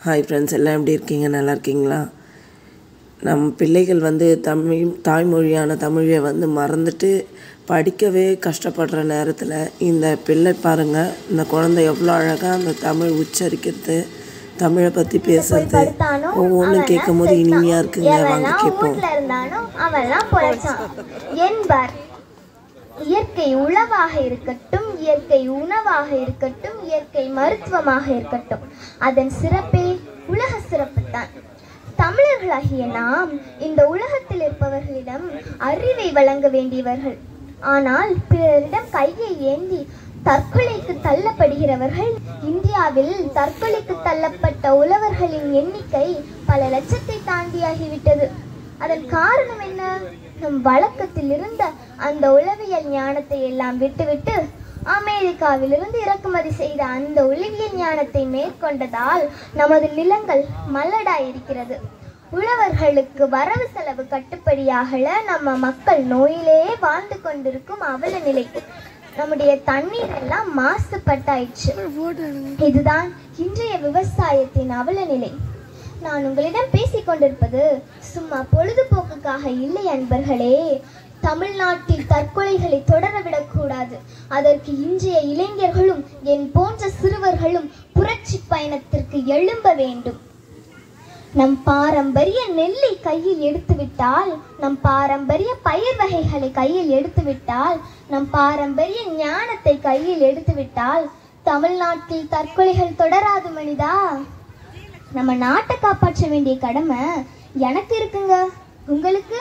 hi friends எல்லாம் எப்படி இருக்கீங்க நல்லா இருக்கீங்களா நம் பிள்ளைகள் வந்து தமிழ் தாய்மொழியான தமிழை வந்து மறந்துட்டு படிக்கவே கஷ்டப்படுற நேரத்தில் இந்த பிள்ளை பாருங்கள் இந்த குழந்தை எவ்வளோ அழகாக அந்த தமிழ் உச்சரிக்கிறது தமிழை பற்றி பேசுறது ஒவ்வொன்றும் கேட்கும் போது இனிமையாக இருக்குங்க வாங்க எவன்லாம் கேட்போம் வீட்ல இருந்தானோ அவன்லாம் பொழைச்சான் என்பார் இயற்கை உழவாக இருக்கட்டும் இயற்கை உணவாக இருக்கட்டும் இயற்கை மருத்துவமாக இருக்கட்டும் அதன் சிறப்பே உலக சிறப்புத்தான் தமிழர்களாகிய நாம் இந்த உலகத்தில் இருப்பவர்களிடம் அறிவை வழங்க வேண்டியவர்கள் ஆனால் பிறரிடம் கையை ஏந்தி தற்கொலைக்கு தள்ளப்படுகிறவர்கள் இந்தியாவில் தற்கொலைக்கு தள்ளப்பட்ட உழவர்களின் எண்ணிக்கை பல லட்சத்தை தாண்டியாகிவிட்டது அதன் காரணம் என்ன நம் வழக்கத்தில் இருந்த அந்த உளவியல் ஞானத்தை எல்லாம் விட்டுவிட்டு அமெரிக்காவிலிருந்து இறக்குமதி செய்த அந்த உளவியல் ஞானத்தை மேற்கொண்டதால் நமது நிலங்கள் மல்லடாயிருக்கிறது உழவர்களுக்கு வரவு செலவு கட்டுப்படியாகல நம்ம மக்கள் நோயிலேயே வாழ்ந்து கொண்டிருக்கும் அவல நிலை நம்முடைய தண்ணீர் எல்லாம் மாசுபட்டாயிடுச்சு இதுதான் இன்றைய விவசாயத்தின் அவல நிலை நான் உங்களிடம் பேசிக் கொண்டிருப்பது சும்மா பொழுதுபோக்குக்காக இல்லை அன்பர்களே தமிழ்நாட்டில் தற்கொலைகளை தொடரவிடக் கூடாது அதற்கு இன்றைய இளைஞர்களும் என் போன்ற சிறுவர்களும் புரட்சி பயணத்திற்கு எழும்ப வேண்டும் நம் பாரம்பரிய நெல்லை கையில் எடுத்துவிட்டால் நம் பாரம்பரிய பயிர் வகைகளை கையில் எடுத்துவிட்டால் நம் பாரம்பரிய ஞானத்தை கையில் எடுத்துவிட்டால் தமிழ்நாட்டில் தற்கொலைகள் தொடராது மனிதா நம்ம நாட்டை காப்பாற்ற வேண்டிய கடமை எனக்கு இருக்குங்க உங்களுக்கு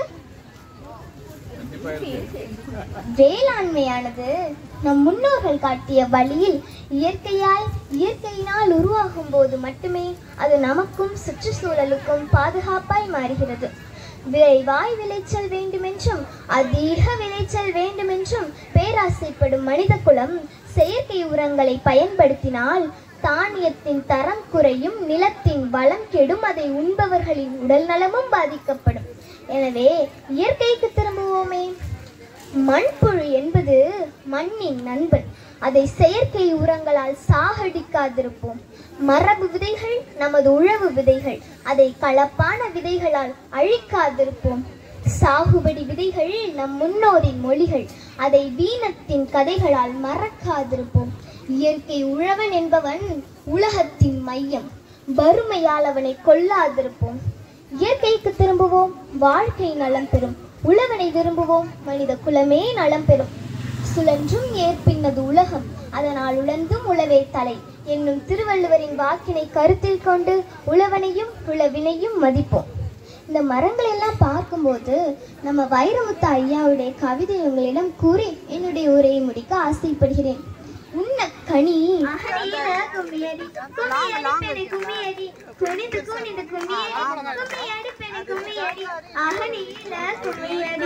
வேளாண்மையானது நம் முன்னோர்கள் காட்டிய வழியில் இயற்கையாய் இயற்கையினால் உருவாகும் போது மட்டுமே அது நமக்கும் சுற்றுச்சூழலுக்கும் பாதுகாப்பாய் மாறுகிறது விரைவாய் விளைச்சல் வேண்டுமென்றும் அதிக விளைச்சல் வேண்டுமென்றும் பேராசைப்படும் மனித குலம் செயற்கை உரங்களை பயன்படுத்தினால் தானியத்தின் தரம் குறையும் நிலத்தின் வளம் கெடும் அதை உண்பவர்களின் உடல் நலமும் பாதிக்கப்படும் எனவே இயற்கைக்கு திரும்புவோமே மண்புழு என்பது மண்ணின் நண்பன் அதை செயற்கை உரங்களால் சாகடிக்காதிருப்போம் மரபு விதைகள் நமது உழவு விதைகள் அதை கலப்பான விதைகளால் அழிக்காதிருப்போம் சாகுபடி விதைகள் நம் முன்னோரின் மொழிகள் அதை வீணத்தின் கதைகளால் மறக்காதிருப்போம் இயற்கை உழவன் என்பவன் உலகத்தின் மையம் வறுமையால் அவனை கொல்லாதிருப்போம் இயற்கைக்கு திரும்புவோம் வாழ்க்கை நலம் பெறும் உழவனை விரும்புவோம் மனித குலமே நலம் பெறும் சுழன்றும் ஏற்பின்னது உலகம் அதனால் உழந்தும் உழவே தலை என்னும் திருவள்ளுவரின் வாக்கினை கருத்தில் கொண்டு உழவனையும் உழவினையும் மதிப்போம் இந்த மரங்களை எல்லாம் பார்க்கும்போது நம்ம வைரமுத்து ஐயாவுடைய கவிதை உங்களிடம் கூறி என்னுடைய உரையை முடிக்க ஆசைப்படுகிறேன் உன்ன கனி அகனியில கும்மியடி கும்மியடி பெணி கும்மியடி குனிந்து குனிந்து கும்மியடி கும்மியடி பெணி கும்மியடி அகனியில கும்மியடி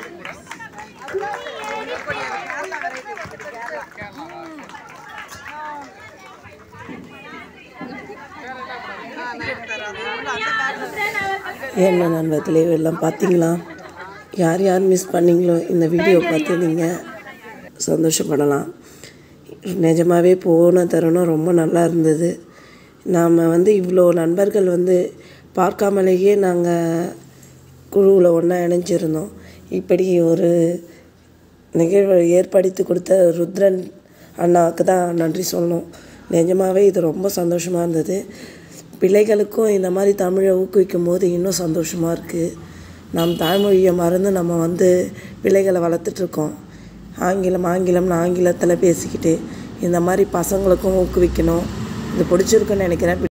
கும்மியடி என்ன நண்பர்களே எல்லாம் பார்த்தீங்களா யார் யார் மிஸ் பண்ணீங்களோ இந்த வீடியோ பார்த்து நீங்கள் சந்தோஷப்படலாம் நிஜமாகவே போன தருணம் ரொம்ப நல்லா இருந்தது நாம் வந்து இவ்வளோ நண்பர்கள் வந்து பார்க்காமலேயே நாங்கள் குழுவில் ஒன்றா இணைஞ்சிருந்தோம் இப்படி ஒரு நிகழ்வை ஏற்படுத்தி கொடுத்த ருத்ரன் அண்ணாவுக்கு தான் நன்றி சொல்லணும் நிஜமாகவே இது ரொம்ப சந்தோஷமாக இருந்தது பிள்ளைகளுக்கும் இந்த மாதிரி தமிழை ஊக்குவிக்கும் போது இன்னும் சந்தோஷமாக இருக்குது நம் தாய்மொழியை மறந்து நம்ம வந்து பிள்ளைகளை வளர்த்துட்ருக்கோம் ஆங்கிலம் ஆங்கிலம்னு ஆங்கிலத்தில் பேசிக்கிட்டு இந்த மாதிரி பசங்களுக்கும் ஊக்குவிக்கணும் இது பிடிச்சிருக்குன்னு நினைக்கிறேன்